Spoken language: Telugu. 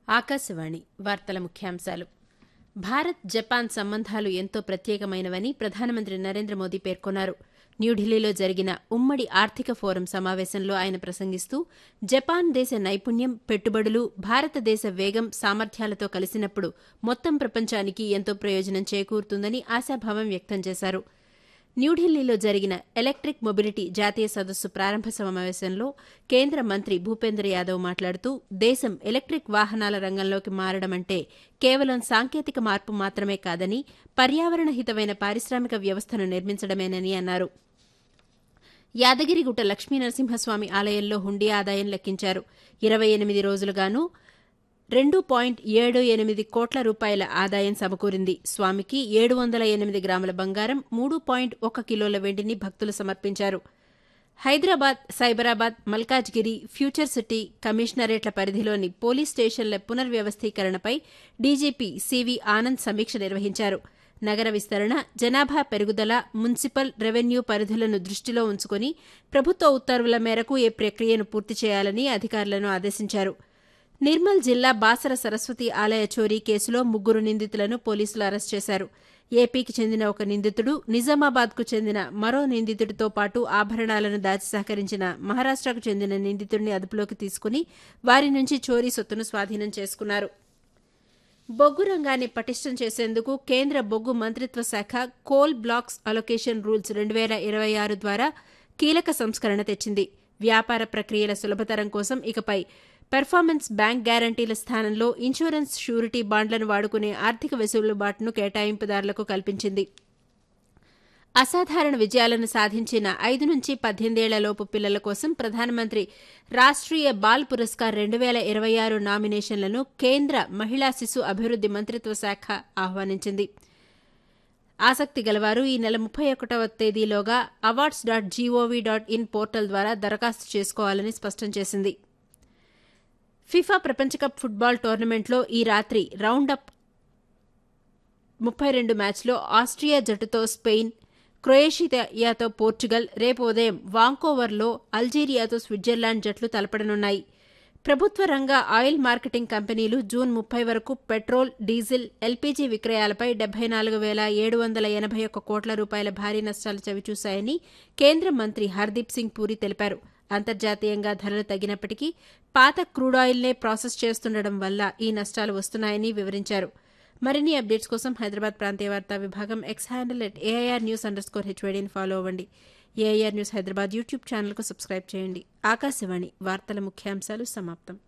ఆకాశవాణి వార్తల ముఖ్యాంశాలు భారత్ జపాన్ సంబంధాలు ఎంతో ప్రత్యేకమైనవని ప్రధానమంత్రి నరేంద్ర మోదీ పేర్కొన్నారు న్యూఢిల్లీలో జరిగిన ఉమ్మడి ఆర్థిక ఫోరం సమావేశంలో ఆయన ప్రసంగిస్తూ జపాన్ దేశ నైపుణ్యం పెట్టుబడులు భారతదేశ వేగం సామర్థ్యాలతో కలిసినప్పుడు మొత్తం ప్రపంచానికి ఎంతో ప్రయోజనం చేకూరుతుందని ఆశాభావం వ్యక్తం చేశారు న్యూఢిల్లీలో జరిగిన ఎలక్ట్రిక్ మొబిలిటీ జాతీయ సదస్సు ప్రారంభ సమావేశంలో కేంద్ర మంత్రి భూపేంద్ర యాదవ్ మాట్లాడుతూ దేశం ఎలక్ట్రిక్ వాహనాల రంగంలోకి మారడమంటే కేవలం సాంకేతిక మార్పు మాత్రమే కాదని పర్యావరణ హితమైన పారిశ్రామిక వ్యవస్థను నిర్మించడమేనని అన్నారు యాదగిరిగుట్ట లక్ష్మీనరసింహస్వామి ఆలయంలో హుండీ ఆదాయం లెక్కించారు ఇరవై ఎనిమిది రోజులుగాను రెండు పాయింట్ ఏడు ఎనిమిది కోట్ల రూపాయల ఆదాయం సమకూరింది స్వామికి ఏడు వందల ఎనిమిది గ్రాముల బంగారం మూడు పాయింట్ ఒక కిలోల వెండిని భక్తులు సమర్పించారు హైదరాబాద్ సైబరాబాద్ మల్కాజ్గిరి ఫ్యూచర్ సిటీ కమిషనరేట్ల పరిధిలోని పోలీస్ స్టేషన్ల పునర్వ్యవస్థీకరణపై డీజీపీ సివి ఆనంద్ సమీక్ష నిర్వహించారు నగర విస్తరణ జనాభా పెరుగుదల మున్సిపల్ రెవెన్యూ పరిధులను దృష్టిలో ఉంచుకుని ప్రభుత్వ ఉత్తర్వుల మేరకు ఈ ప్రక్రియను పూర్తి చేయాలని అధికారులను ఆదేశించారు నిర్మల్ జిల్లా బాసర సరస్వతి ఆలయ చోరీ కేసులో ముగ్గురు నిందితులను పోలీసులు అరెస్ట్ చేశారు ఏపీకి చెందిన ఒక నిందితుడు నిజామాబాద్కు చెందిన మరో నిందితుడితో పాటు ఆభరణాలను దాచి సహకరించిన మహారాష్టకు చెందిన నిందితుడిని అదుపులోకి తీసుకుని వారి నుంచి చోరీ సొత్తును స్వాధీనం చేసుకున్నారు బొగ్గు రంగాన్ని పటిష్టం చేసేందుకు కేంద్ర బొగ్గు మంత్రిత్వ శాఖ కోల్ బ్లాక్స్ అలొకేషన్ రూల్స్ రెండు వేల ఇరవై ఆరు ద్వారా కీలక సంస్కరణ తెచ్చింది వ్యాపార ప్రక్రియల సులభతరం కోసం ఇకపై పెర్ఫార్మెన్స్ బ్యాంక్ గ్యారంటీల స్థానంలో ఇన్సూరెన్స్ షూరిటీ బాండ్లను వాడుకునే ఆర్థిక వెసులుబాటును కేటాయింపుదారులకు కల్పించింది అసాధారణ విజయాలను సాధించిన ఐదు నుంచి పద్దెనిమిదేళ్లలోపు పిల్లల కోసం ప్రధానమంత్రి రాష్ట్రీయ బాల్ పురస్కార్ రెండు వేల ఇరవై ఆరు నామినేషన్లను కేంద్ర మహిళా శిశు అభివృద్ది మంత్రిత్వ శాఖ ఆహ్వానించింది ఆసక్తి గలవారు ఈ నెల ముప్పై ఒకటవ తేదీలోగా awards dot G O V dot in portal ద్వారా దరఖాస్తు చేసుకోవాలని స్పష్టం చేసింది ఫిఫా ప్రపంచకప్ ఫుట్బాల్ టోర్నమెంట్లో ఈ రాత్రి రౌండప్ ముప్పై రెండు మ్యాచ్లో ఆస్ట్రియా జట్టుతో స్పెయిన్ క్రొయేషియాతో పోర్చుగల్ రేపు ఉదయం వాంకోవర్లో అల్జీరియాతో స్విట్జర్లాండ్ జట్లు తలపడనున్నాయి ప్రభుత్వ రంగ ఆయిల్ మార్కెటింగ్ కంపెనీలు జూన్ ముప్పై వరకు పెట్రోల్ డీజిల్ ఎల్పీజీ విక్రయాలపై డెబ్బై నాలుగు వేల ఏడు వందల ఎనభై ఒక్క కోట్ల రూపాయల భారీ నష్టాలు చవిచూశాయని కేంద్ర మంత్రి హర్దీప్ సింగ్ పూరి తెలిపారు అంతర్జాతీయంగా ధరలు తగ్గినప్పటికీ పాత క్రూడాయిల్నే ప్రాసెస్ చేస్తుండడం వల్ల ఈ నష్టాలు వస్తున్నాయని వివరించారు మరిన్ని అప్డేట్స్ కోసం హైదరాబాద్ ప్రాంతీయ వార్తా విభాగం X handle at AIR news under score హెచ్వేడీని ఫాలో అవ్వండి ఏఐఆర్ న్యూస్ హైదరాబాద్ యూట్యూబ్ ఛానల్కు సబ్స్క్రైబ్ చేయండి ఆకాశవాణి వార్తల ముఖ్యాంశాలు సమాప్తం